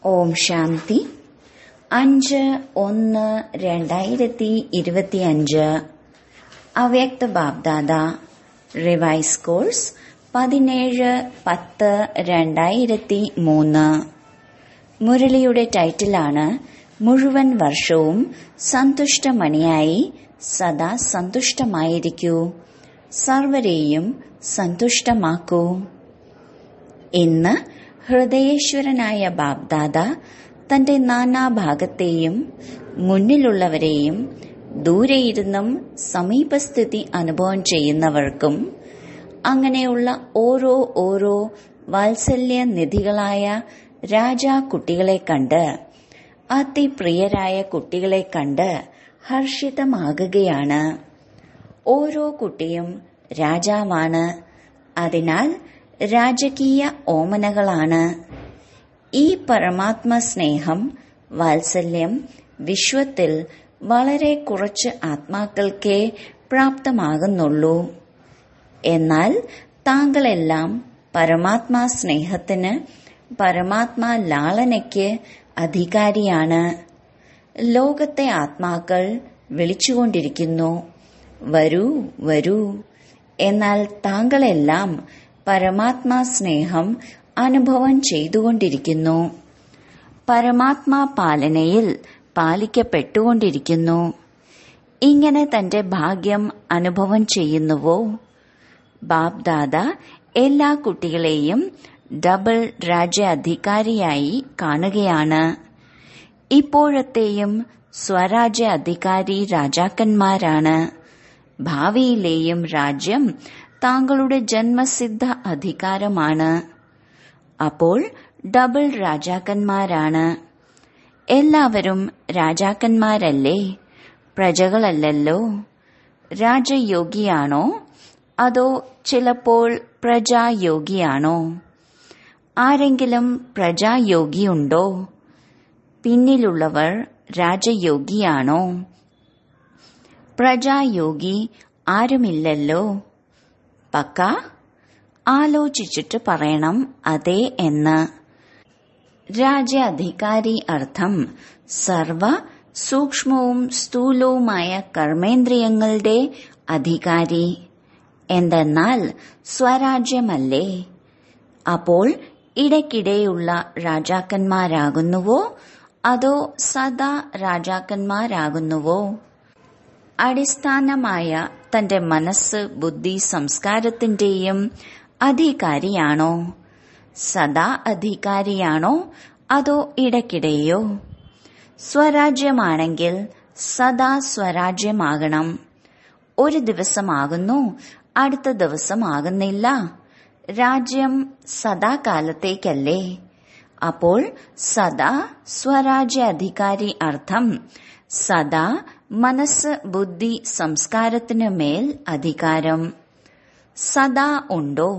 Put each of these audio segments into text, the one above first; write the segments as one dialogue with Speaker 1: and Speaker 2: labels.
Speaker 1: ഓം ശാന്തി അഞ്ച് ഒന്ന് രണ്ടായിരത്തി ഇരുപത്തിയഞ്ച് അവ്യക്ത ബാബ്ദാദ റിവൈസ് കോഴ്സ് പതിനേഴ് പത്ത് രണ്ടായിരത്തി മൂന്ന് മുരളിയുടെ ടൈറ്റിലാണ് മുഴുവൻ വർഷവും സന്തുഷ്ടമണിയായി സദാ സന്തുഷ്ടമായിരിക്കൂ സർവരെയും സന്തുഷ്ടമാക്കൂ ഇന്ന് ഹൃദയേശ്വരനായ ബാബ്ദാദ തന്റെ നാനാഭാഗത്തെയും മുന്നിലുള്ളവരെയും ദൂരെയിരുന്നും സമീപസ്ഥിതി അനുഭവം ചെയ്യുന്നവർക്കും അങ്ങനെയുള്ള ഓരോ ഓരോ വാത്സല്യ നിധികളായ രാജാ കുട്ടികളെ കണ്ട് അതിപ്രിയരായ കുട്ടികളെ കണ്ട് ഹർഷിതമാകുകയാണ് ഓരോ കുട്ടിയും രാജാവാണ് അതിനാൽ രാജകീയ ഓമനകളാണ് ഈ പരമാത്മ സ്നേഹം വാത്സല്യം വിശ്വത്തിൽ വളരെ കുറച്ച് ആത്മാക്കൾക്കേ പ്രാപ്തമാകുന്നുള്ളൂ എന്നാൽ താങ്കളെല്ലാം പരമാത്മാ സ്നേഹത്തിന് പരമാത്മാ ലാളനയ്ക്ക് അധികാരിയാണ് ലോകത്തെ ആത്മാക്കൾ വിളിച്ചുകൊണ്ടിരിക്കുന്നു വരൂ വരൂ എന്നാൽ താങ്കളെല്ലാം പരമാത്മാ സ്നേഹം അനുഭവം ചെയ്തുകൊണ്ടിരിക്കുന്നു പരമാത്മാ പാലനയിൽ പാലിക്കപ്പെട്ടുകൊണ്ടിരിക്കുന്നു ഇങ്ങനെ തന്റെ ഭാഗ്യം അനുഭവം ചെയ്യുന്നുവോ ബാബ്ദാദ എല്ലാ കുട്ടികളെയും ഡബിൾ രാജ്യാധികാരിയായി കാണുകയാണ് ഇപ്പോഴത്തെയും സ്വരാജ്യ അധികാരി രാജാക്കന്മാരാണ് ഭാവിയിലെയും രാജ്യം താങ്കളുടെ ജന്മസിദ്ധ അധികാരമാണ് അപ്പോൾ ഡബിൾ രാജാക്കന്മാരാണ് എല്ലാവരും രാജാക്കന്മാരല്ലേ പ്രജകളല്ലല്ലോ രാജയോഗിയാണോ അതോ ചിലപ്പോൾ പ്രജായോഗിയാണോ ആരെങ്കിലും പ്രജായോഗിയുണ്ടോ പിന്നിലുള്ളവർ രാജയോഗിയാണോ പ്രജായോഗി ആരുമില്ലല്ലോ പക്ക ആലോചിച്ചിട്ട് പറയണം അതെ എന്ന് രാജ്യാധികാരി അർത്ഥം സർവ സൂക്ഷ്മവും സ്ഥൂലവുമായ കർമ്മേന്ദ്രിയങ്ങളുടെ അധികാരി എന്തെന്നാൽ സ്വരാജ്യമല്ലേ അപ്പോൾ ഇടയ്ക്കിടെയുള്ള രാജാക്കന്മാരാകുന്നുവോ അതോ സദാ രാജാക്കന്മാരാകുന്നുവോ അടിസ്ഥാനമായ തന്റെ മനസ്സ് ബുദ്ധി സംസ്കാരത്തിന്റെയും അധികാരിയാണോ സദാ അധികാരിയാണോ അതോ ഇടയ്ക്കിടെയോ സ്വരാജ്യമാണെങ്കിൽ സദാ സ്വരാജ്യമാകണം ഒരു ദിവസമാകുന്നു അടുത്ത ദിവസമാകുന്നില്ല രാജ്യം സദാകാലത്തേക്കല്ലേ അപ്പോൾ സദാ സ്വരാജ്യ അധികാരി അർത്ഥം സദാ മനസ്സ് ബുദ്ധി സംസ്കാരത്തിനു മേൽ അധികാരം സദാ ഉണ്ടോ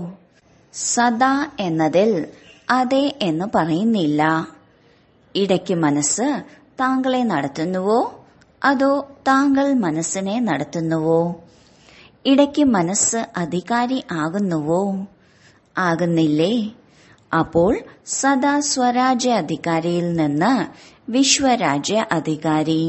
Speaker 1: സദാ എന്നതിൽ അതെ എന്ന് പറയുന്നില്ല ഇടയ്ക്ക് മനസ്സ് താങ്കളെ നടത്തുന്നുവോ അതോ താങ്കൾ മനസ്സിനെ നടത്തുന്നുവോ ഇടയ്ക്ക് മനസ്സ് അധികാരി ആകുന്നുവോ ആകുന്നില്ലേ അപ്പോൾ സദാ സ്വരാജ്യ അധികാരിയിൽ നിന്ന് വിശ്വരാജ്യ അധികാരി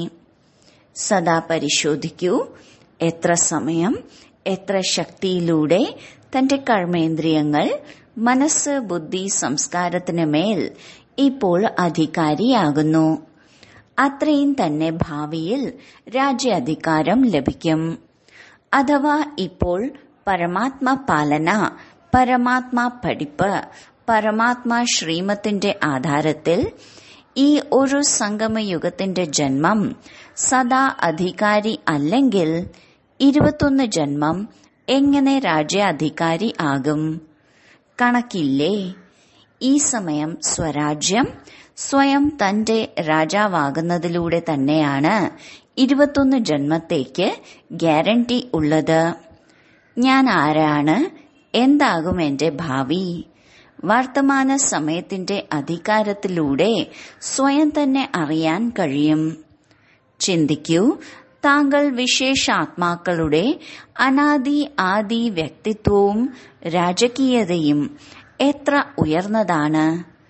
Speaker 1: സദാ പരിശോധിക്കൂ എത്ര സമയം എത്ര ശക്തിയിലൂടെ തന്റെ കർമ്മേന്ദ്രിയങ്ങൾ മനസ്സ് ബുദ്ധി സംസ്കാരത്തിന് മേൽ ഇപ്പോൾ അധികാരിയാകുന്നു അത്രയും തന്നെ ഭാവിയിൽ രാജ്യാധികാരം ലഭിക്കും അഥവാ ഇപ്പോൾ പരമാത്മ പാലന പരമാത്മാ പഠിപ്പ് പരമാത്മാ ശ്രീമത്തിന്റെ ആധാരത്തിൽ ഈ ഒരു സംഗമയുഗത്തിന്റെ ജന്മം സദാ അധികാരി അല്ലെങ്കിൽ ഇരുപത്തൊന്ന് ജന്മം എങ്ങനെ രാജ്യാധികാരി ആകും കണക്കില്ലേ ഈ സമയം സ്വരാജ്യം സ്വയം തന്റെ രാജാവാകുന്നതിലൂടെ തന്നെയാണ് ഇരുപത്തൊന്ന് ജന്മത്തേക്ക് ഗ്യാരണ്ടി ഉള്ളത് ഞാൻ ആരാണ് എന്താകും എന്റെ ഭാവി വർത്തമാന സമയത്തിന്റെ അധികാരത്തിലൂടെ സ്വയം തന്നെ അറിയാൻ കഴിയും ചിന്തിക്കൂ താങ്കൾ വിശേഷാത്മാക്കളുടെ അനാദി ആദി വ്യക്തിത്വവും രാജകീയതയും എത്ര ഉയർന്നതാണ്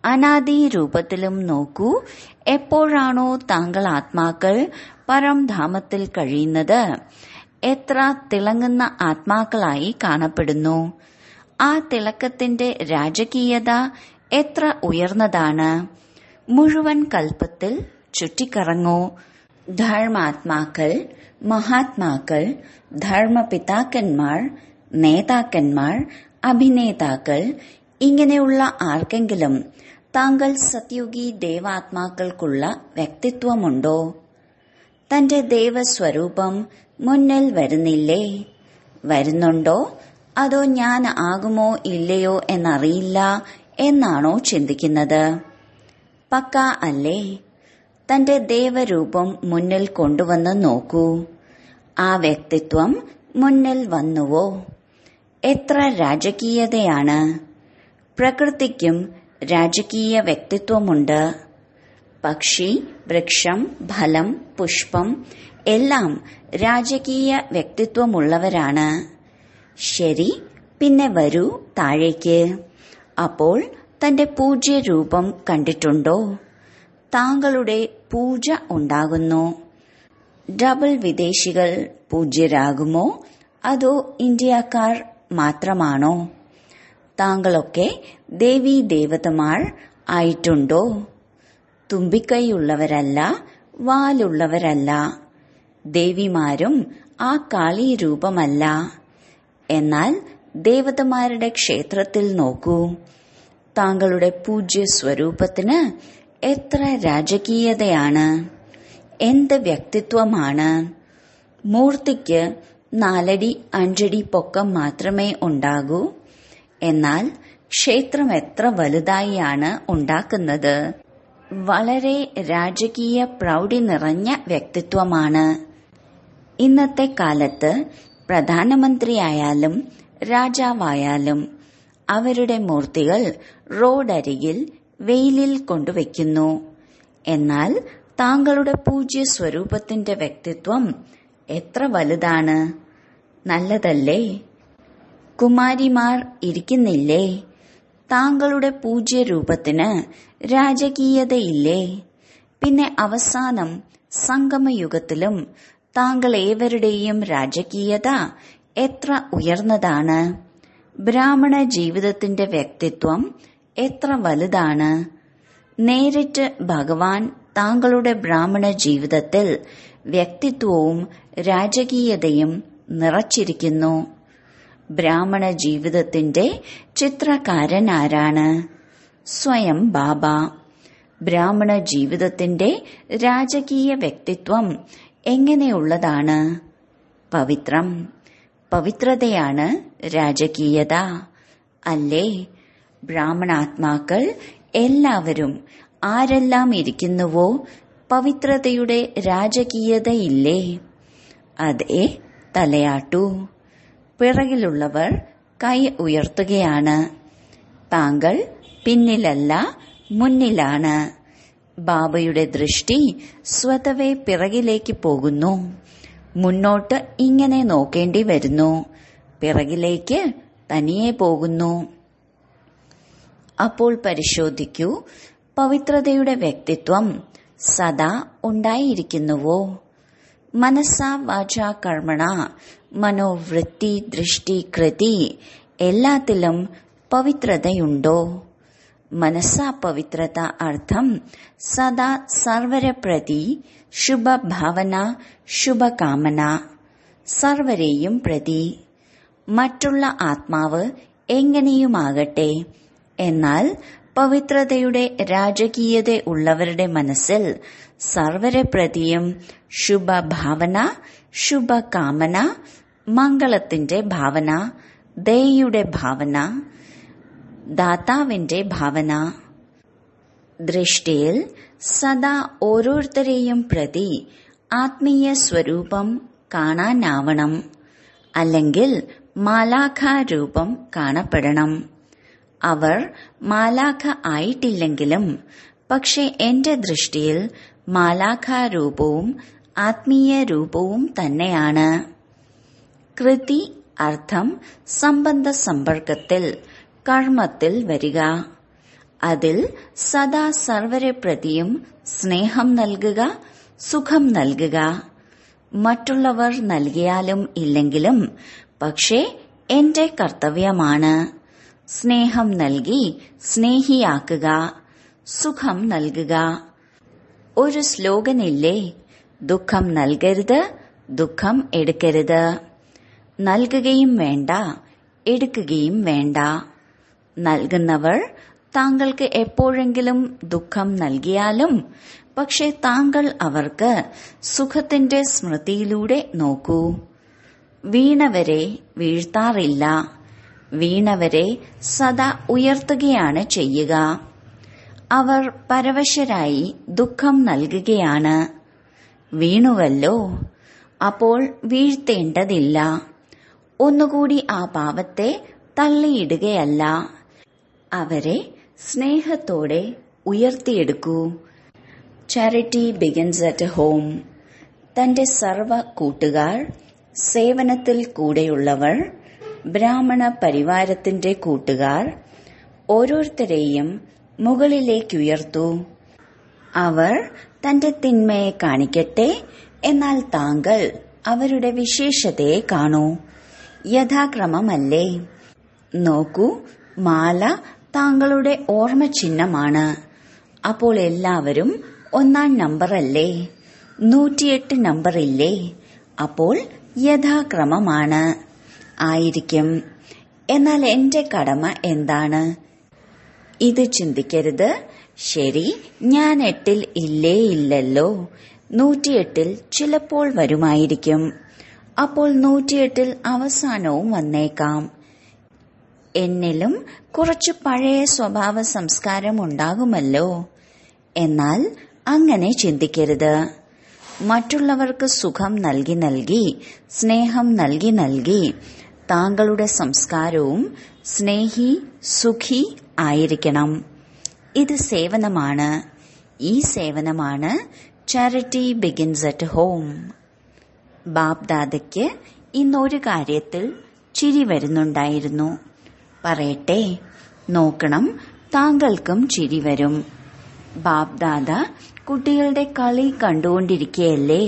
Speaker 1: അനാദി രൂപത്തിലും നോക്കൂ എപ്പോഴാണോ താങ്കൾ ആത്മാക്കൾ പരംധാമത്തിൽ കഴിയുന്നത് എത്ര തിളങ്ങുന്ന ആത്മാക്കളായി കാണപ്പെടുന്നു ആ തിളക്കത്തിന്റെ രാജകീയത എത്ര ഉയർന്നതാണ് മുഴുവൻ കൽപ്പത്തിൽ ചുറ്റിക്കറങ്ങൂ ധർമാത്മാക്കൾ മഹാത്മാക്കൾ ധർമ്മപിതാക്കന്മാർ നേതാക്കന്മാർ അഭിനേതാക്കൾ ഇങ്ങനെയുള്ള ആർക്കെങ്കിലും താങ്കൾ സത്യുഗി ദേവാത്മാക്കൾക്കുള്ള വ്യക്തിത്വമുണ്ടോ തന്റെ ദേവസ്വരൂപം മുന്നിൽ വരുന്നില്ലേ വരുന്നുണ്ടോ അതോ ഞാൻ ആകുമോ ഇല്ലയോ എന്നറിയില്ല എന്നാണോ ചിന്തിക്കുന്നത് പക്ക അല്ലേ തന്റെ ദേവരൂപം മുന്നിൽ കൊണ്ടുവന്ന് നോക്കൂ ആ വ്യക്തിത്വം മുന്നിൽ വന്നുവോ എത്ര രാജകീയതയാണ് പ്രകൃതിക്കും രാജകീയ വ്യക്തിത്വമുണ്ട് പക്ഷി വൃക്ഷം ഫലം പുഷ്പം എല്ലാം രാജകീയ വ്യക്തിത്വമുള്ളവരാണ് ശരി പിന്നെ വരൂ താഴേക്ക് അപ്പോൾ തന്റെ പൂജ്യ രൂപം കണ്ടിട്ടുണ്ടോ താങ്കളുടെ പൂജ ഉണ്ടാകുന്നു ഡബിൾ വിദേശികൾ പൂജ്യരാകുമോ അതോ ഇന്ത്യക്കാർ മാത്രമാണോ താങ്കളൊക്കെ ദേവീ ദേവതമാർ ആയിട്ടുണ്ടോ തുമ്പിക്കൈയുള്ളവരല്ല വാലുള്ളവരല്ല ദേവിമാരും ആ കാളി രൂപമല്ല എന്നാൽ ദേവതമാരുടെ ക്ഷേത്രത്തിൽ നോക്കൂ താങ്കളുടെ പൂജ്യ സ്വരൂപത്തിന് എത്ര രാജകീയതയാണ് എന്ത് വ്യക്തിത്വമാണ് മൂർത്തിക്ക് നാലടി അഞ്ചടി പൊക്കം മാത്രമേ ഉണ്ടാകൂ എന്നാൽ ക്ഷേത്രം എത്ര വലുതായിയാണ് ഉണ്ടാക്കുന്നത് വളരെ രാജകീയ പ്രൗഢി നിറഞ്ഞ വ്യക്തിത്വമാണ് ഇന്നത്തെ കാലത്ത് പ്രധാനമന്ത്രിയായാലും രാജാവായാലും അവരുടെ മൂർത്തികൾ റോഡരികിൽ വെയിലിൽ കൊണ്ടുവയ്ക്കുന്നു എന്നാൽ താങ്കളുടെ പൂജ്യ സ്വരൂപത്തിന്റെ വ്യക്തിത്വം എത്ര വലുതാണ് നല്ലതല്ലേ കുമാരിമാർ ഇരിക്കുന്നില്ലേ താങ്കളുടെ പൂജ്യ രൂപത്തിന് രാജകീയതയില്ലേ പിന്നെ അവസാനം സംഗമയുഗത്തിലും താങ്കൾ ഏവരുടെയും രാജകീയത എത്ര ഉയർന്നതാണ് ബ്രാഹ്മണ ജീവിതത്തിന്റെ വ്യക്തിത്വം എത്ര വലുതാണ് നേരിട്ട് ഭഗവാൻ താങ്കളുടെ ബ്രാഹ്മണ ജീവിതത്തിൽ വ്യക്തിത്വവും രാജകീയതയും നിറച്ചിരിക്കുന്നു ബ്രാഹ്മണ ജീവിതത്തിന്റെ ചിത്രകാരൻ ആരാണ് സ്വയം ബാബ ബ്രാഹ്മണ ജീവിതത്തിന്റെ രാജകീയ വ്യക്തിത്വം എങ്ങനെയുള്ളതാണ് പവിത്രം പവിത്രതയാണ് രാജകീയത അല്ലേ ബ്രാഹ്മണാത്മാക്കൾ എല്ലാവരും ആരെല്ലാം ഇരിക്കുന്നുവോ പവിത്രതയുടെ രാജകീയതയില്ലേ അതെ തലയാട്ടു പിറകിലുള്ളവർ കൈ ഉയർത്തുകയാണ് താങ്കൾ പിന്നിലല്ല മുന്നിലാണ് ബാബയുടെ ദൃഷ്ടി സ്വതവേ പിറകിലേക്ക് പോകുന്നു മുന്നോട്ട് ഇങ്ങനെ നോക്കേണ്ടി വരുന്നു പിറകിലേക്ക് തനിയെ പോകുന്നു അപ്പോൾ പരിശോധിക്കൂ പവിത്രതയുടെ വ്യക്തിത്വം സദാ ഉണ്ടായിരിക്കുന്നുവോ മനസ്സ വാച കർമ്മണ മനോവൃത്തി ദൃഷ്ടി കൃതി എല്ലാത്തിലും പവിത്രതയുണ്ടോ മനസ്സാ പവിത്രത അർത്ഥം സദാ സർവരെ പ്രതി ശുഭഭാവന ശുഭകാമന സർവരെയും പ്രതി മറ്റുള്ള ആത്മാവ് എങ്ങനെയുമാകട്ടെ എന്നാൽ പവിത്രതയുടെ രാജകീയത ഉള്ളവരുടെ മനസ്സിൽ സർവരെ പ്രതിയും ശുഭഭാവന ശുഭകാമന മംഗളത്തിന്റെ ഭാവന ദയയുടെ ഭാവന ദാതാവിന്റെ ഭാവന ദൃഷ്ടിയിൽ സദാ ഓരോരുത്തരെയും പ്രതി ആത്മീയ സ്വരൂപം കാണാനാവണം അല്ലെങ്കിൽ മാലാഖാരൂപം കാണപ്പെടണം അവർ മാലാഖ ആയിട്ടില്ലെങ്കിലും പക്ഷെ എന്റെ ദൃഷ്ടിയിൽ മാലാഖാരൂപവും ആത്മീയ രൂപവും തന്നെയാണ് കൃതി അർത്ഥം സംബന്ധ സമ്പർക്കത്തിൽ കർമ്മത്തിൽ വരിക അതിൽ സദാ സർവരെ പ്രതിയും സ്നേഹം നൽകുക സുഖം നൽകുക മറ്റുള്ളവർ നൽകിയാലും ഇല്ലെങ്കിലും പക്ഷേ എന്റെ കർത്തവ്യമാണ് സ്നേഹം നൽകി സ്നേഹിയാക്കുക സുഖം നൽകുക ഒരു സ്ലോഗനില്ലേ ദുഃഖം നൽകരുത് ദുഃഖം എടുക്കരുത് നൽകുകയും വേണ്ട എടുക്കുകയും വേണ്ട നൽകുന്നവർ താങ്കൾക്ക് എപ്പോഴെങ്കിലും ദുഃഖം നൽകിയാലും പക്ഷെ താങ്കൾ അവർക്ക് സുഖത്തിന്റെ സ്മൃതിയിലൂടെ നോക്കൂ വീണവരെ വീഴ്ത്താറില്ല വീണവരെ സദാ ഉയർത്തുകയാണ് ചെയ്യുക അവർ പരവശരായി ദുഃഖം നൽകുകയാണ് വീണുവല്ലോ അപ്പോൾ വീഴ്ത്തേണ്ടതില്ല ഒന്നുകൂടി ആ പാവത്തെ തള്ളിയിടുകയല്ല അവരെ സ്നേഹത്തോടെ ഉയർത്തിയെടുക്കൂ ചാരിറ്റി ബിഗിൻസ് അറ്റ് ഹോം തന്റെ സർവ കൂട്ടുകാർ സേവനത്തിൽ കൂടെയുള്ളവർ ബ്രാഹ്മണ പരിവാരത്തിന്റെ കൂട്ടുകാർ ഓരോരുത്തരെയും മുകളിലേക്കുയർത്തൂ അവർ തന്റെ തിന്മയെ കാണിക്കട്ടെ എന്നാൽ താങ്കൾ അവരുടെ വിശേഷതയെ കാണൂ യഥാക്രമമല്ലേ നോക്കൂ മാല താങ്കളുടെ ഓർമ്മ ചിഹ്നമാണ് അപ്പോൾ എല്ലാവരും ഒന്നാം നമ്പറല്ലേ നൂറ്റിയെട്ട് നമ്പറില്ലേ അപ്പോൾ യഥാക്രമമാണ് ആയിരിക്കും എന്നാൽ എന്റെ കടമ എന്താണ് ഇത് ചിന്തിക്കരുത് ശരി ഞാൻ എട്ടിൽ ഇല്ലേ ഇല്ലല്ലോ നൂറ്റിയെട്ടിൽ ചിലപ്പോൾ വരുമായിരിക്കും അപ്പോൾ നൂറ്റിയെട്ടിൽ അവസാനവും വന്നേക്കാം എന്നിലും കുറച്ച് പഴയ സ്വഭാവ സംസ്കാരം ഉണ്ടാകുമല്ലോ എന്നാൽ അങ്ങനെ ചിന്തിക്കരുത് മറ്റുള്ളവർക്ക് സുഖം നൽകി നൽകി സ്നേഹം നൽകി നൽകി താങ്കളുടെ സംസ്കാരവും സ്നേഹി സുഖി ആയിരിക്കണം ഇത് സേവനമാണ് ഈ സേവനമാണ് ചാരിറ്റി ബിഗിൻസ് അറ്റ് ഹോം ബാബ് ദാദയ്ക്ക് ഇന്നൊരു കാര്യത്തിൽ ചിരി വരുന്നുണ്ടായിരുന്നു പറയട്ടെ നോക്കണം താങ്കൾക്കും ചിരി വരും ബാബ് ദാദ കുട്ടികളുടെ കളി കണ്ടുകൊണ്ടിരിക്കുകയല്ലേ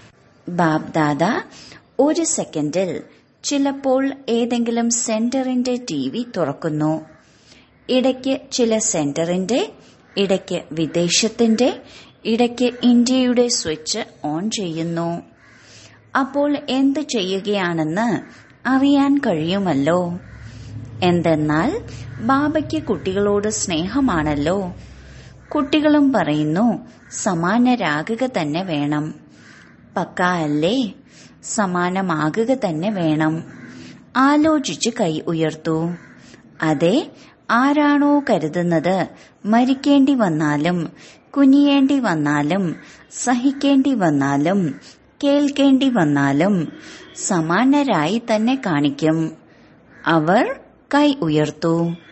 Speaker 1: ബാബ് ദാദ ഒരു സെക്കൻഡിൽ ചിലപ്പോൾ ഏതെങ്കിലും സെന്ററിന്റെ ടി വി തുറക്കുന്നു ഇടയ്ക്ക് ചില സെന്ററിന്റെ ഇടയ്ക്ക് വിദേശത്തിന്റെ ഇടയ്ക്ക് ഇന്ത്യയുടെ സ്വിച്ച് ഓൺ ചെയ്യുന്നു അപ്പോൾ എന്ത് ചെയ്യുകയാണെന്ന് അറിയാൻ കഴിയുമല്ലോ എന്തെന്നാൽ ബാബയ്ക്ക് കുട്ടികളോട് സ്നേഹമാണല്ലോ കുട്ടികളും പറയുന്നു സമാനരാകുക തന്നെ വേണം പക്ക അല്ലേ സമാനമാകുക തന്നെ വേണം ആലോചിച്ച് കൈ ഉയർത്തു അതെ ആരാണോ കരുതുന്നത് മരിക്കേണ്ടി വന്നാലും കുനിയേണ്ടി വന്നാലും സഹിക്കേണ്ടി വന്നാലും കേൾക്കേണ്ടി വന്നാലും സമാനരായി തന്നെ കാണിക്കും അവർ കൈ ഉയർത്തു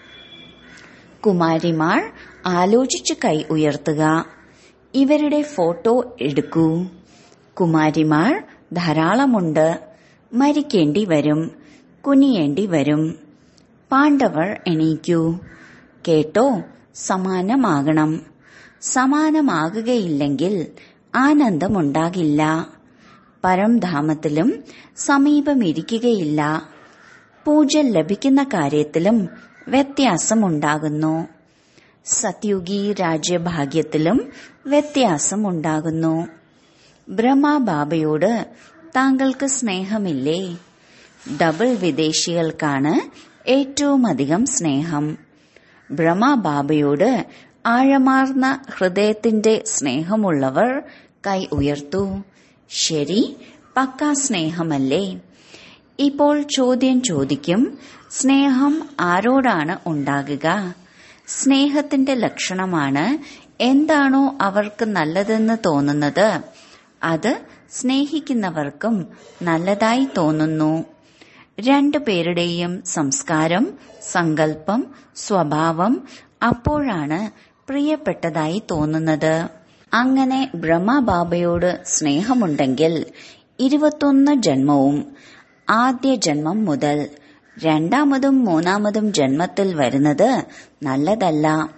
Speaker 1: കുമാരിമാർ ആലോചിച്ച് കൈ ഉയർത്തുക ഇവരുടെ ഫോട്ടോ എടുക്കൂ കുമാരിമാർ ധാരാളമുണ്ട് മരിക്കേണ്ടി വരും കുനിയേണ്ടി വരും പാണ്ഡവർ എണീക്കൂ കേട്ടോ സമാനമാകണം സമാനമാകുകയില്ലെങ്കിൽ ആനന്ദമുണ്ടാകില്ല പരംധാമത്തിലും സമീപമിരിക്കുകയില്ല പൂജ ലഭിക്കുന്ന കാര്യത്തിലും വ്യത്യാസമുണ്ടാകുന്നു സത്യുഗി രാജ്യഭാഗ്യത്തിലും വ്യത്യാസമുണ്ടാകുന്നു ബ്രഹ്മബാബയോട് താങ്കൾക്ക് സ്നേഹമില്ലേ ഡബിൾ വിദേശികൾക്കാണ് ഏറ്റവും അധികം സ്നേഹം ബ്രഹ്മബാബയോട് ആഴമാർന്ന ഹൃദയത്തിന്റെ സ്നേഹമുള്ളവർ കൈ ഉയർത്തു ശരി പക്കാ സ്നേഹമല്ലേ ഇപ്പോൾ ചോദ്യം ചോദിക്കും സ്നേഹം ആരോടാണ് ഉണ്ടാകുക സ്നേഹത്തിന്റെ ലക്ഷണമാണ് എന്താണോ അവർക്ക് നല്ലതെന്ന് തോന്നുന്നത് അത് സ്നേഹിക്കുന്നവർക്കും നല്ലതായി തോന്നുന്നു രണ്ടു പേരുടെയും സംസ്കാരം സങ്കല്പം സ്വഭാവം അപ്പോഴാണ് പ്രിയപ്പെട്ടതായി തോന്നുന്നത് അങ്ങനെ ബ്രഹ്മബാബയോട് സ്നേഹമുണ്ടെങ്കിൽ ഇരുപത്തൊന്ന് ജന്മവും ആദ്യ ജന്മം മുതൽ രണ്ടാമതും മൂന്നാമതും ജന്മത്തിൽ വരുന്നത് നല്ലതല്ല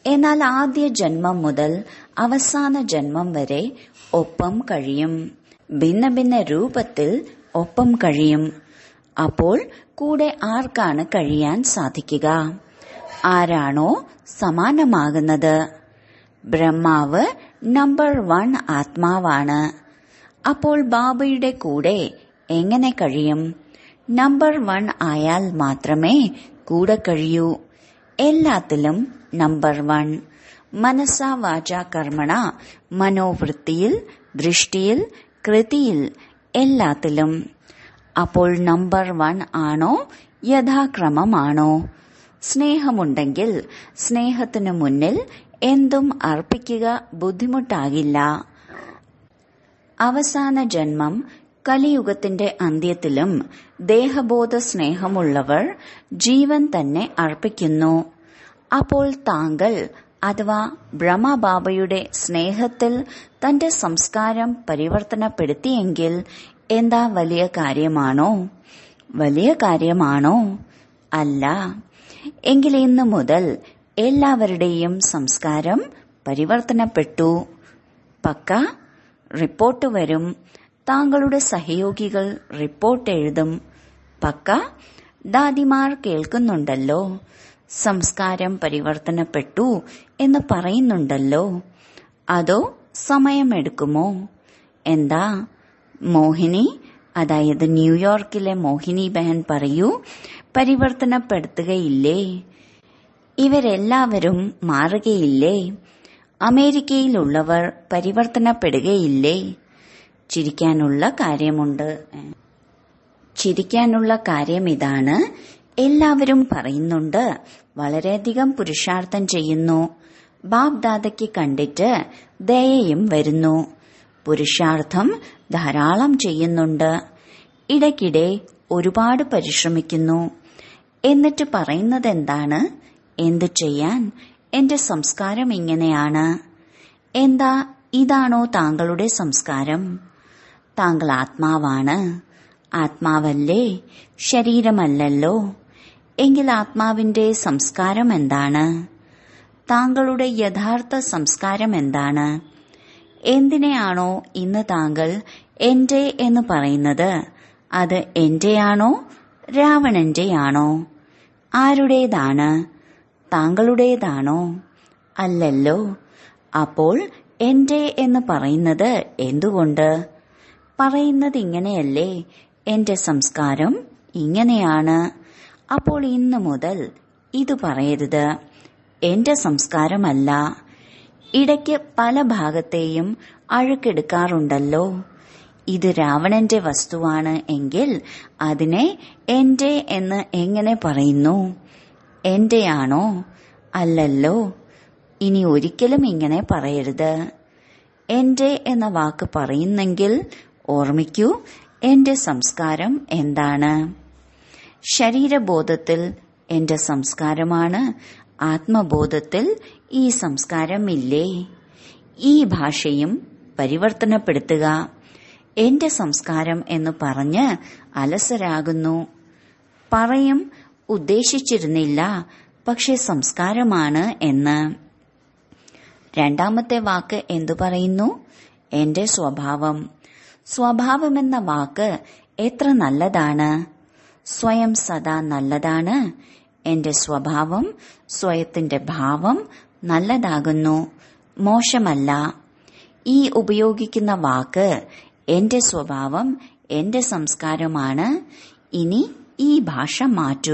Speaker 1: എന്നാൽ ആദ്യ ജന്മം മുതൽ അവസാന ജന്മം വരെ ഒപ്പം കഴിയും ഭിന്ന ഭിന്ന രൂപത്തിൽ ഒപ്പം കഴിയും അപ്പോൾ കൂടെ ആർക്കാണ് കഴിയാൻ സാധിക്കുക ആരാണോ സമാനമാകുന്നത് ബ്രഹ്മാവ് നമ്പർ വൺ ആത്മാവാണ് അപ്പോൾ ബാബയുടെ കൂടെ എങ്ങനെ കഴിയും നമ്പർ വൺ ആയാൽ മാത്രമേ കൂടെ കഴിയൂ എല്ലാത്തിലും നമ്പർ വൺ മനസ്സ വാച കർമ്മണ മനോവൃത്തിയിൽ ദൃഷ്ടിയിൽ കൃതിയിൽ എല്ലാത്തിലും അപ്പോൾ നമ്പർ വൺ ആണോ യഥാക്രമമാണോ സ്നേഹമുണ്ടെങ്കിൽ സ്നേഹത്തിനു മുന്നിൽ എന്തും അർപ്പിക്കുക ബുദ്ധിമുട്ടാകില്ല അവസാന ജന്മം കലിയുഗത്തിന്റെ അന്ത്യത്തിലും ദേഹബോധ സ്നേഹമുള്ളവർ ജീവൻ തന്നെ അർപ്പിക്കുന്നു അപ്പോൾ താങ്കൾ അഥവാ ബ്രഹ്മബാബയുടെ സ്നേഹത്തിൽ തന്റെ സംസ്കാരം പരിവർത്തനപ്പെടുത്തിയെങ്കിൽ എന്താ വലിയ കാര്യമാണോ വലിയ കാര്യമാണോ അല്ല എങ്കിൽ ഇന്നു മുതൽ എല്ലാവരുടെയും സംസ്കാരം പരിവർത്തനപ്പെട്ടു പക്ക റിപ്പോർട്ട് വരും താങ്കളുടെ സഹയോഗികൾ റിപ്പോർട്ട് എഴുതും പക്ക ദാദിമാർ കേൾക്കുന്നുണ്ടല്ലോ സംസ്കാരം പരിവർത്തനപ്പെട്ടു എന്ന് പറയുന്നുണ്ടല്ലോ അതോ സമയമെടുക്കുമോ എന്താ മോഹിനി അതായത് ന്യൂയോർക്കിലെ മോഹിനി ബഹൻ പറയൂ പരിവർത്തനപ്പെടുത്തുകയില്ലേ ഇവരെല്ലാവരും മാറുകയില്ലേ അമേരിക്കയിലുള്ളവർ പരിവർത്തനപ്പെടുകയില്ലേ ചിരിക്കാനുള്ള കാര്യമുണ്ട് ചിരിക്കാനുള്ള കാര്യം ഇതാണ് എല്ലാവരും പറയുന്നുണ്ട് വളരെയധികം പുരുഷാർത്ഥം ചെയ്യുന്നു ബാബ് ദാദയ്ക്ക് കണ്ടിട്ട് ദയയും വരുന്നു പുരുഷാർത്ഥം ധാരാളം ചെയ്യുന്നുണ്ട് ഇടയ്ക്കിടെ ഒരുപാട് പരിശ്രമിക്കുന്നു എന്നിട്ട് പറയുന്നത് എന്താണ് എന്തു ചെയ്യാൻ എന്റെ സംസ്കാരം ഇങ്ങനെയാണ് എന്താ ഇതാണോ താങ്കളുടെ സംസ്കാരം താങ്കൾ ആത്മാവാണ് ആത്മാവല്ലേ ശരീരമല്ലല്ലോ എങ്കിൽ ആത്മാവിന്റെ സംസ്കാരം എന്താണ് താങ്കളുടെ യഥാർത്ഥ സംസ്കാരം എന്താണ് എന്തിനെയാണോ ഇന്ന് താങ്കൾ എന്റെ എന്ന് പറയുന്നത് അത് എന്റെയാണോ രാവണന്റെയാണോ ആരുടേതാണ് താങ്കളുടേതാണോ അല്ലല്ലോ അപ്പോൾ എന്റെ എന്ന് പറയുന്നത് എന്തുകൊണ്ട് പറയുന്നത് ഇങ്ങനെയല്ലേ എന്റെ സംസ്കാരം ഇങ്ങനെയാണ് അപ്പോൾ ഇന്നു മുതൽ ഇത് പറയരുത് എന്റെ സംസ്കാരമല്ല ഇടയ്ക്ക് പല ഭാഗത്തെയും അഴുക്കെടുക്കാറുണ്ടല്ലോ ഇത് രാവണന്റെ വസ്തുവാണ് എങ്കിൽ അതിനെ എന്റെ എന്ന് എങ്ങനെ പറയുന്നു എന്റെയാണോ അല്ലല്ലോ ഇനി ഒരിക്കലും ഇങ്ങനെ പറയരുത് എന്റെ എന്ന വാക്ക് പറയുന്നെങ്കിൽ ഓർമ്മിക്കൂ എന്റെ സംസ്കാരം എന്താണ് ശരീരബോധത്തിൽ എന്റെ സംസ്കാരമാണ് ആത്മബോധത്തിൽ ഈ സംസ്കാരമില്ലേ ഈ ഭാഷയും പരിവർത്തനപ്പെടുത്തുക എന്റെ സംസ്കാരം എന്ന് പറഞ്ഞ് അലസരാകുന്നു പറയും ഉദ്ദേശിച്ചിരുന്നില്ല പക്ഷെ സംസ്കാരമാണ് എന്ന് രണ്ടാമത്തെ വാക്ക് എന്തു പറയുന്നു എന്റെ സ്വഭാവം സ്വഭാവമെന്ന വാക്ക് എത്ര നല്ലതാണ് സ്വയം സദാ നല്ലതാണ് എന്റെ സ്വഭാവം സ്വയത്തിന്റെ ഭാവം നല്ലതാകുന്നു മോശമല്ല ഈ ഉപയോഗിക്കുന്ന വാക്ക് എന്റെ സ്വഭാവം എന്റെ സംസ്കാരമാണ് ഇനി ഈ ഭാഷ മാറ്റൂ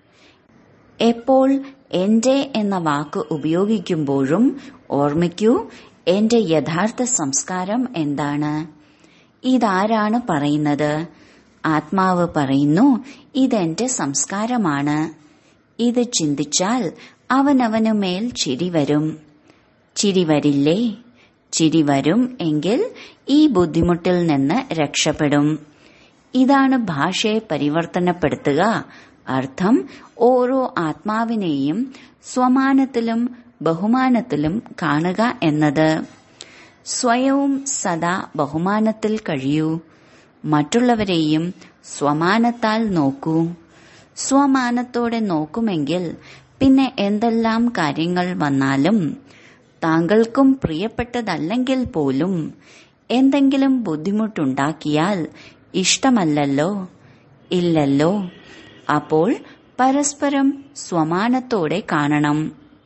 Speaker 1: എപ്പോൾ എന്റെ എന്ന വാക്ക് ഉപയോഗിക്കുമ്പോഴും ഓർമ്മിക്കൂ എന്റെ യഥാർത്ഥ സംസ്കാരം എന്താണ് ഇതാരാണ് പറയുന്നത് ആത്മാവ് പറയുന്നു ഇതെന്റെ സംസ്കാരമാണ് ഇത് ചിന്തിച്ചാൽ അവനവനു മേൽ ചിരി വരും ചിരി വരില്ലേ ചിരി വരും എങ്കിൽ ഈ ബുദ്ധിമുട്ടിൽ നിന്ന് രക്ഷപ്പെടും ഇതാണ് ഭാഷയെ പരിവർത്തനപ്പെടുത്തുക അർത്ഥം ഓരോ ആത്മാവിനെയും സ്വമാനത്തിലും ബഹുമാനത്തിലും കാണുക എന്നത് സ്വയവും സദാ ബഹുമാനത്തിൽ കഴിയൂ മറ്റുള്ളവരെയും സ്വമാനത്താൽ നോക്കൂ സ്വമാനത്തോടെ നോക്കുമെങ്കിൽ പിന്നെ എന്തെല്ലാം കാര്യങ്ങൾ വന്നാലും താങ്കൾക്കും പ്രിയപ്പെട്ടതല്ലെങ്കിൽ പോലും എന്തെങ്കിലും ബുദ്ധിമുട്ടുണ്ടാക്കിയാൽ ഇഷ്ടമല്ലല്ലോ ഇല്ലല്ലോ അപ്പോൾ പരസ്പരം സ്വമാനത്തോടെ കാണണം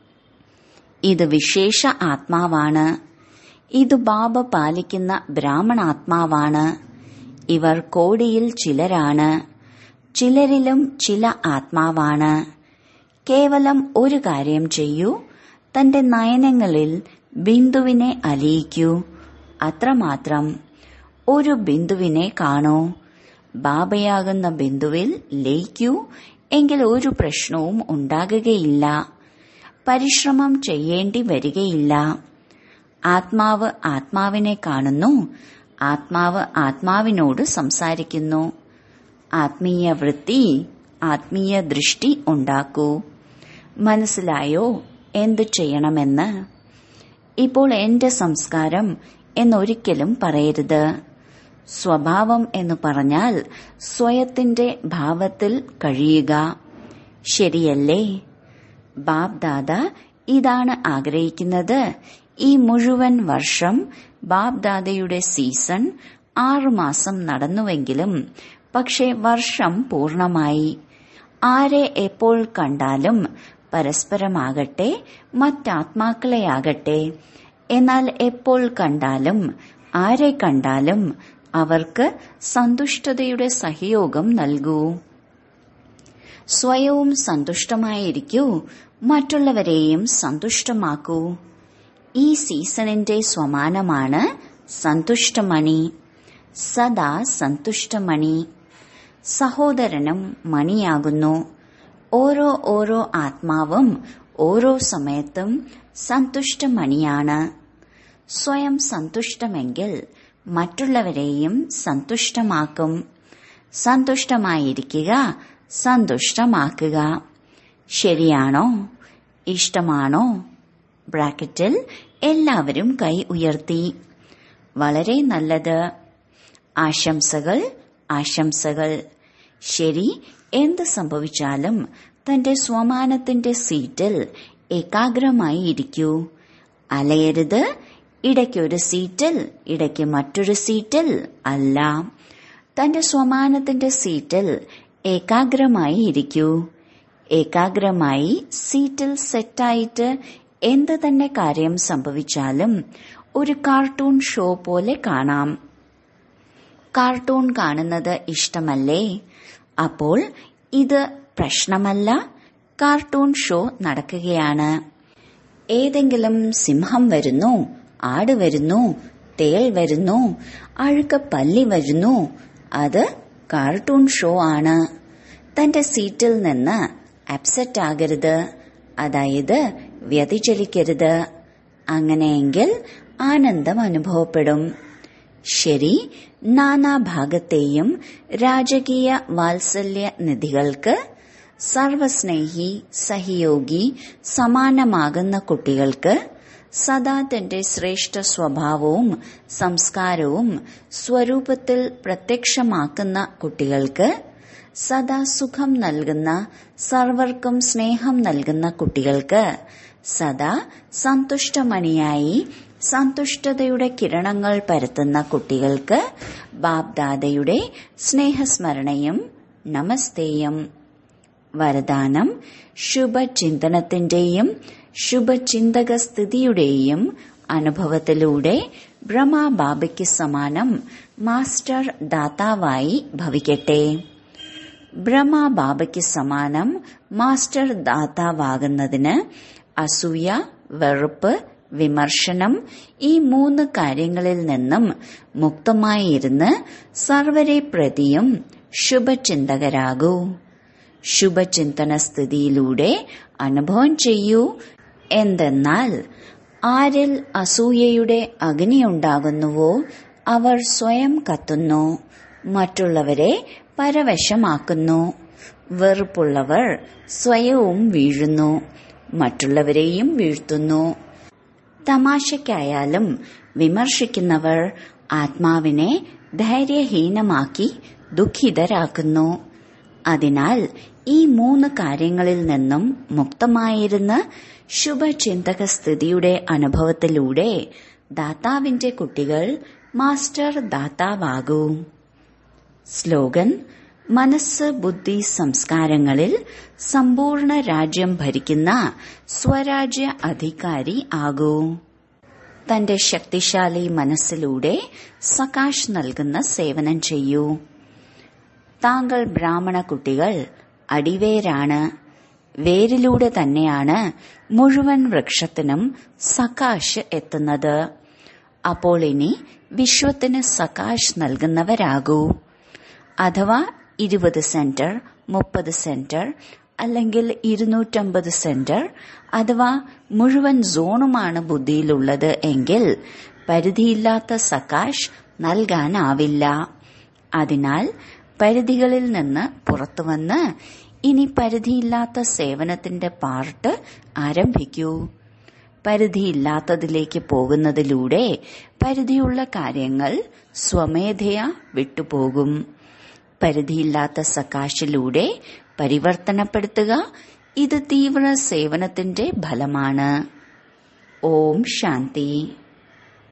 Speaker 1: ഇത് വിശേഷ ആത്മാവാണ് ഇത് ബാബ പാലിക്കുന്ന ബ്രാഹ്മണാത്മാവാണ് ഇവർ കോടിയിൽ ചിലരാണ് ചിലരിലും ചില ആത്മാവാണ് കേവലം ഒരു കാര്യം ചെയ്യൂ തന്റെ നയനങ്ങളിൽ ബിന്ദുവിനെ അലിയിക്കൂ അത്രമാത്രം ഒരു ബിന്ദുവിനെ കാണൂ ബാബയാകുന്ന ബിന്ദുവിൽ ലയിക്കൂ എങ്കിൽ ഒരു പ്രശ്നവും ഉണ്ടാകുകയില്ല പരിശ്രമം ചെയ്യേണ്ടി വരികയില്ല ആത്മാവ് ആത്മാവിനെ കാണുന്നു ആത്മാവ് ആത്മാവിനോട് സംസാരിക്കുന്നു ആത്മീയ വൃത്തി ആത്മീയ ദൃഷ്ടി ഉണ്ടാക്കൂ മനസ്സിലായോ എന്തു ചെയ്യണമെന്ന് ഇപ്പോൾ എന്റെ സംസ്കാരം എന്നൊരിക്കലും പറയരുത് സ്വഭാവം എന്ന് പറഞ്ഞാൽ സ്വയത്തിന്റെ ഭാവത്തിൽ കഴിയുക ശരിയല്ലേ ബാബ് ദാദ ഇതാണ് ആഗ്രഹിക്കുന്നത് ഈ മുഴുവൻ വർഷം ബാബ് ദാദയുടെ സീസൺ ആറുമാസം നടന്നുവെങ്കിലും പക്ഷേ വർഷം പൂർണമായി ആരെ എപ്പോൾ കണ്ടാലും പരസ്പരമാകട്ടെ മറ്റാത്മാക്കളെയാകട്ടെ എന്നാൽ എപ്പോൾ കണ്ടാലും ആരെ കണ്ടാലും അവർക്ക് സന്തുഷ്ടതയുടെ സഹയോഗം നൽകൂ സ്വയവും സന്തുഷ്ടമായിരിക്കൂ മറ്റുള്ളവരെയും സന്തുഷ്ടമാക്കൂ ഈ സീസണിന്റെ സ്വമാനമാണ് സന്തുഷ്ടമണി സദാ സന്തുഷ്ടമണി സഹോദരനും മണിയാകുന്നു ഓരോ ഓരോ ആത്മാവും ഓരോ സമയത്തും സന്തുഷ്ടമണിയാണ് സ്വയം സന്തുഷ്ടമെങ്കിൽ മറ്റുള്ളവരെയും സന്തുഷ്ടമാക്കും സന്തുഷ്ടമായിരിക്കുക സന്തുഷ്ടമാക്കുക ശരിയാണോ ഇഷ്ടമാണോ ബ്രാക്കറ്റിൽ എല്ലാവരും കൈ ഉയർത്തി വളരെ നല്ലത് ആശംസകൾ ആശംസകൾ ശരി എന്ത് സംഭവിച്ചാലും തന്റെ സ്വമാനത്തിന്റെ സീറ്റിൽ ഏകാഗ്രമായി ഇരിക്കൂ അലയരുത് ഇടയ്ക്കൊരു സീറ്റിൽ ഇടയ്ക്ക് മറ്റൊരു സീറ്റിൽ അല്ല തന്റെ സ്വമാനത്തിന്റെ സീറ്റിൽ ഏകാഗ്രമായി ഇരിക്കൂ ഏകാഗ്രമായി സീറ്റിൽ സെറ്റായിട്ട് എന്ത് തന്നെ കാര്യം സംഭവിച്ചാലും ഒരു കാർട്ടൂൺ ഷോ പോലെ കാണാം കാർട്ടൂൺ കാണുന്നത് ഇഷ്ടമല്ലേ അപ്പോൾ ഇത് പ്രശ്നമല്ല കാർട്ടൂൺ ഷോ നടക്കുകയാണ് ഏതെങ്കിലും സിംഹം വരുന്നു ആട് വരുന്നു തേൾ വരുന്നു അഴുക്ക പല്ലി വരുന്നു അത് കാർട്ടൂൺ ഷോ ആണ് തന്റെ സീറ്റിൽ നിന്ന് അപ്സെറ്റ് ആകരുത് അതായത് വ്യതിചലിക്കരുത് അങ്ങനെയെങ്കിൽ ആനന്ദം അനുഭവപ്പെടും ശരി നാനാഭാഗത്തെയും രാജകീയ വാത്സല്യ നിധികൾക്ക് സർവസ്നേഹി സഹയോഗി സമാനമാകുന്ന കുട്ടികൾക്ക് സദാ തന്റെ ശ്രേഷ്ഠ സ്വഭാവവും സംസ്കാരവും സ്വരൂപത്തിൽ പ്രത്യക്ഷമാക്കുന്ന കുട്ടികൾക്ക് സദാ സുഖം നൽകുന്ന സർവർക്കും സ്നേഹം നൽകുന്ന കുട്ടികൾക്ക് സദാ സന്തുഷ്ടമണിയായി സന്തുഷ്ടതയുടെ കിരണങ്ങൾ പരത്തുന്ന കുട്ടികൾക്ക് ബാബ്ദാദയുടെ സ്നേഹസ്മരണയും നമസ്തേയും വരദാനം ശുഭചിന്തനത്തിന്റെയും ശുഭചിന്തക സ്ഥിതിയുടെയും അനുഭവത്തിലൂടെ ബ്രഹ്മബാബയ്ക്ക് സമാനം മാസ്റ്റർ ദാതാവായി ഭവിക്കട്ടെ ബ്രഹ്മബാബയ്ക്ക് സമാനം മാസ്റ്റർ ദാതാവാകുന്നതിന് അസൂയ വെറുപ്പ് വിമർശനം ഈ മൂന്ന് കാര്യങ്ങളിൽ നിന്നും മുക്തമായിരുന്ന് സർവരെ പ്രതിയും ശുഭചിന്തകരാകൂ ശുഭചിന്തന സ്ഥിതിയിലൂടെ അനുഭവം ചെയ്യൂ എന്തെന്നാൽ ആരിൽ അസൂയയുടെ അഗ്നിയുണ്ടാകുന്നുവോ അവർ സ്വയം കത്തുന്നു മറ്റുള്ളവരെ പരവശമാക്കുന്നു വെറുപ്പുള്ളവർ സ്വയവും വീഴുന്നു മറ്റുള്ളവരെയും വീഴ്ത്തുന്നു തമാശയ്ക്കായാലും വിമർശിക്കുന്നവർ ആത്മാവിനെ ധൈര്യഹീനമാക്കി ദുഃഖിതരാക്കുന്നു അതിനാൽ ഈ മൂന്ന് കാര്യങ്ങളിൽ നിന്നും മുക്തമായിരുന്ന ശുഭചിന്തക സ്ഥിതിയുടെ അനുഭവത്തിലൂടെ ദാതാവിന്റെ കുട്ടികൾ മാസ്റ്റർ ദാതാവാകൂ സ്ലോഗൻ മനസ്സ് ബുദ്ധി സംസ്കാരങ്ങളിൽ സമ്പൂർണ്ണ രാജ്യം ഭരിക്കുന്ന സ്വരാജ്യ അധികാരി ആകൂ തന്റെ ശക്തിശാലി മനസ്സിലൂടെ സകാശ് നൽകുന്ന സേവനം ചെയ്യൂ താങ്കൾ ബ്രാഹ്മണ കുട്ടികൾ അടിവേരാണ് വേരിലൂടെ തന്നെയാണ് മുഴുവൻ വൃക്ഷത്തിനും സകാശ് എത്തുന്നത് അപ്പോൾ ഇനി വിശ്വത്തിന് സകാശ് നൽകുന്നവരാകൂ അഥവാ ഇരുപത് സെന്റർ മുപ്പത് സെന്റർ അല്ലെങ്കിൽ ഇരുന്നൂറ്റമ്പത് സെന്റർ അഥവാ മുഴുവൻ സോണുമാണ് ബുദ്ധിയിലുള്ളത് എങ്കിൽ പരിധിയില്ലാത്ത സകാശ് നൽകാനാവില്ല അതിനാൽ പരിധികളിൽ നിന്ന് പുറത്തുവന്ന് ഇനി പരിധിയില്ലാത്ത സേവനത്തിന്റെ പാർട്ട് ആരംഭിക്കൂ പരിധിയില്ലാത്തതിലേക്ക് പോകുന്നതിലൂടെ പരിധിയുള്ള കാര്യങ്ങൾ സ്വമേധയാ വിട്ടുപോകും പരിധിയില്ലാത്ത സകാശിലൂടെ പരിവർത്തനപ്പെടുത്തുക ഇത് തീവ്ര സേവനത്തിന്റെ ഫലമാണ് ഓം ശാന്തി